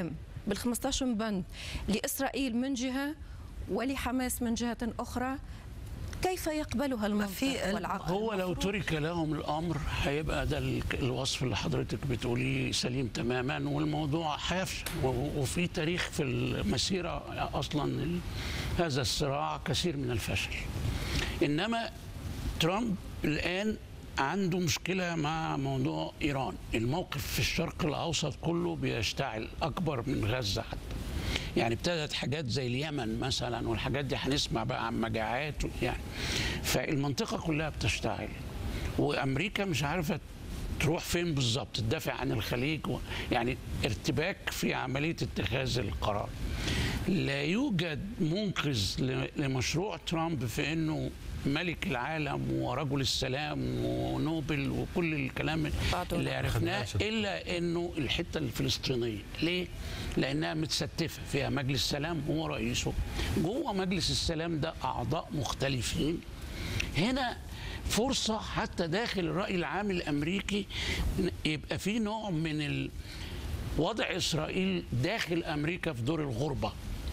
السلام بال 15 بند لاسرائيل من جهه ولحماس من جهه اخرى كيف يقبلها المنطق والعقل هو لو ترك لهم الامر هيبقى ده ال- الوصف اللي حضرتك بتقوليه سليم تماما والموضوع هيفشل و- وفي تاريخ في المسيره اصلا ال- هذا الصراع كثير من الفشل انما ترامب الان عنده مشكلة مع موضوع إيران الموقف في الشرق الأوسط كله بيشتعل أكبر من غزة حتى يعني ابتدت حاجات زي اليمن مثلا والحاجات دي هنسمع بقى عن مجاعات يعني فالمنطقة كلها بتشتعل وأمريكا مش عارفة تروح فين بالظبط تدافع عن الخليج و... يعني ارتباك في عملية اتخاذ القرار لا يوجد منقذ ل- لمشروع ترامب في انه ملك العالم ورجل السلام ونوبل وكل الكلام بعده اللي لا. عرفناه الا انه الحته الفلسطينيه ليه لانها متستفه فيها مجلس السلام هو رئيسه جوه مجلس السلام ده اعضاء مختلفين هنا فرصه حتى داخل الراي العام الامريكي يبقى في نوع من ال... وضع اسرائيل داخل امريكا في دور الغربه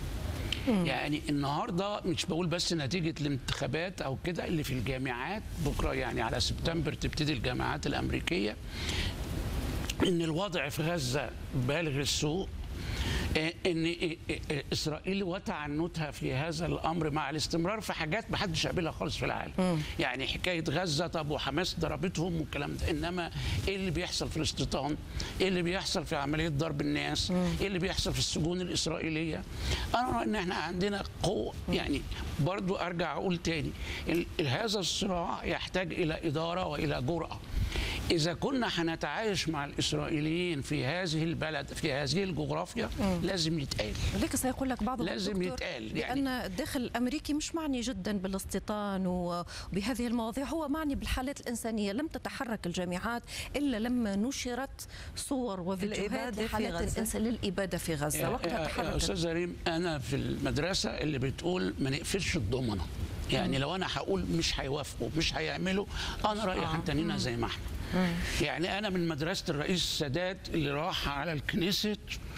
يعني النهارده مش بقول بس نتيجه الانتخابات او كده اللي في الجامعات بكره يعني على سبتمبر تبتدي الجامعات الامريكيه ان الوضع في غزه بالغ السوء آه، ان آه، آه، اسرائيل وتعنتها في هذا الامر مع الاستمرار في حاجات ما حدش قابلها خالص في العالم يعني حكايه غزه طب وحماس ضربتهم والكلام ده انما ايه اللي بيحصل في الاستيطان ايه اللي بيحصل في عمليه ضرب الناس ايه اللي بيحصل في السجون الاسرائيليه انا رايي ان احنا عندنا قوه يعني برضو ارجع اقول تاني ال- هذا الصراع يحتاج الى اداره والى جراه إذا كنا هنتعايش مع الإسرائيليين في هذه البلد في هذه الجغرافيا لازم يتقال لذلك سيقول لك بعضهم لازم دكتور يتقال يعني. لأن الداخل الأمريكي مش معني جدا بالاستيطان وبهذه المواضيع هو معني بالحالات الإنسانية لم تتحرك الجامعات إلا لما نشرت صور وفيديوهات الإبادة في لحالات غزة. الإنسان للإبادة في غزة يا- وقتها يا- يا تحركت أستاذ ريم أنا في المدرسة اللي بتقول ما نقفلش الضمنة يعني لو أنا هقول مش هيوافقوا مش هيعملوا أنا رأيي هنتنينا زي ما احنا يعني أنا من مدرسة الرئيس السادات اللي راح على الكنيست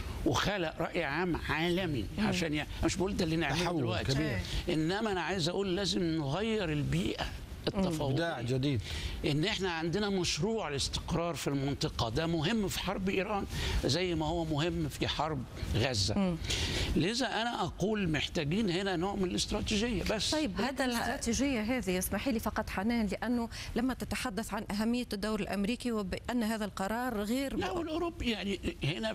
وخلق رأي عام عالمي عشان يعني مش بقول ده اللي نعمله تحول دلوقتي كبير. انما انا عايز اقول لازم نغير البيئه التفاوضيه ابداع جديد ان احنا عندنا مشروع الاستقرار في المنطقه ده مهم في حرب ايران زي ما هو مهم في حرب غزه لذا انا اقول محتاجين هنا نوع من الاستراتيجيه بس طيب هذا هذا ال- الاستراتيجية هذه اسمحي لي فقط حنان لأنه لما تتحدث عن أهمية الدور الأمريكي وبأن هذا القرار غير لا والاوروبي يعني هنا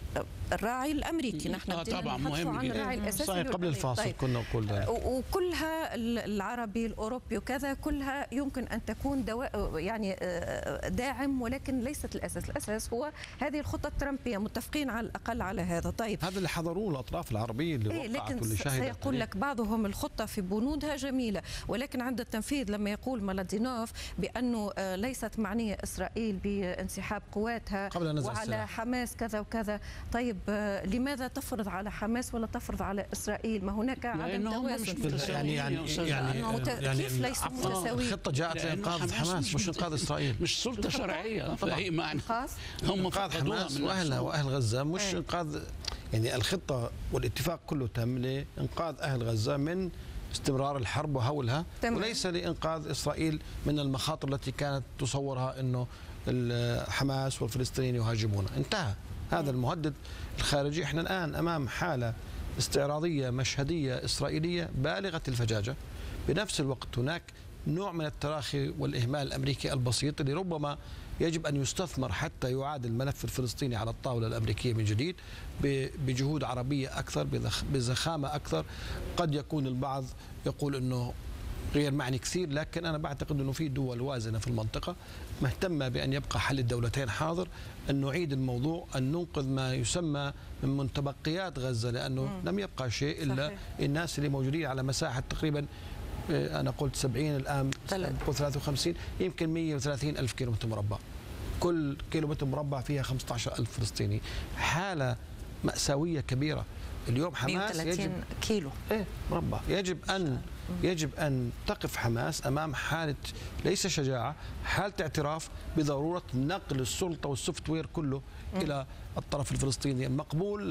الراعي الامريكي نحن آه بدينا طبعاً، نتحدث مهم عن جداً. الراعي الاساسي صحيح قبل والأمريكي. الفاصل طيب. كنا نقول ذلك و- وكلها ال- العربي الاوروبي وكذا كلها يمكن ان تكون دواء يعني آه، داعم ولكن ليست الاساس، الاساس هو هذه الخطه الترامبيه متفقين على الاقل على هذا، طيب هذا اللي حضروه الاطراف العربيه اللي إيه وقعت لكن واللي شهدت سيقول عليه. لك بعضهم الخطة في بنودها جميلة ولكن عند التنفيذ لما يقول مالادينوف بأنه آه، ليست معنية إسرائيل بانسحاب قواتها قبل نزع وعلى السلاح. حماس كذا وكذا طيب آه، لماذا تفرض على حماس ولا تفرض على إسرائيل ما هناك عدم لأنهم مش توازن متساويين. يعني يعني يا أستاذ يعني أنه مت- يعني كيف ليسوا عفواً، متساويين؟ الخطه جاءت لأنه لانقاذ حماس مش مت- انقاذ اسرائيل مش سلطه شرعيه باي معنى خاص هم انقاذ فقدوها حماس من واهلها نفسهم. واهل غزه مش إيه. انقاذ يعني الخطه والاتفاق كله تم لانقاذ اهل غزه من استمرار الحرب وهولها تمام. وليس لانقاذ اسرائيل من المخاطر التي كانت تصورها انه ال- حماس والفلسطينيين يهاجمون انتهى هذا المهدد الخارجي احنا الان امام حاله استعراضيه مشهديه اسرائيليه بالغه الفجاجه بنفس الوقت هناك نوع من التراخي والاهمال الامريكي البسيط اللي ربما يجب ان يستثمر حتى يعاد الملف الفلسطيني على الطاوله الامريكيه من جديد ب- بجهود عربيه اكثر بزخ- بزخامه اكثر قد يكون البعض يقول انه غير معني كثير لكن انا بعتقد انه في دول وازنه في المنطقه مهتمه بان يبقى حل الدولتين حاضر ان نعيد الموضوع ان ننقذ ما يسمى من متبقيات غزه لانه لم يبقى شيء الا صحيح. الناس اللي موجودين على مساحه تقريبا آه، انا قلت 70 الان ثلاث. قلت 53 يمكن 130 الف كيلو متر مربع كل كيلو متر مربع فيها 15 الف فلسطيني حاله ماساويه كبيره اليوم حماس يجب 130 كيلو ايه مربع يجب ان يجب ان تقف حماس امام حاله ليس شجاعه حاله اعتراف بضروره نقل السلطه والسوفت وير كله الى الطرف الفلسطيني المقبول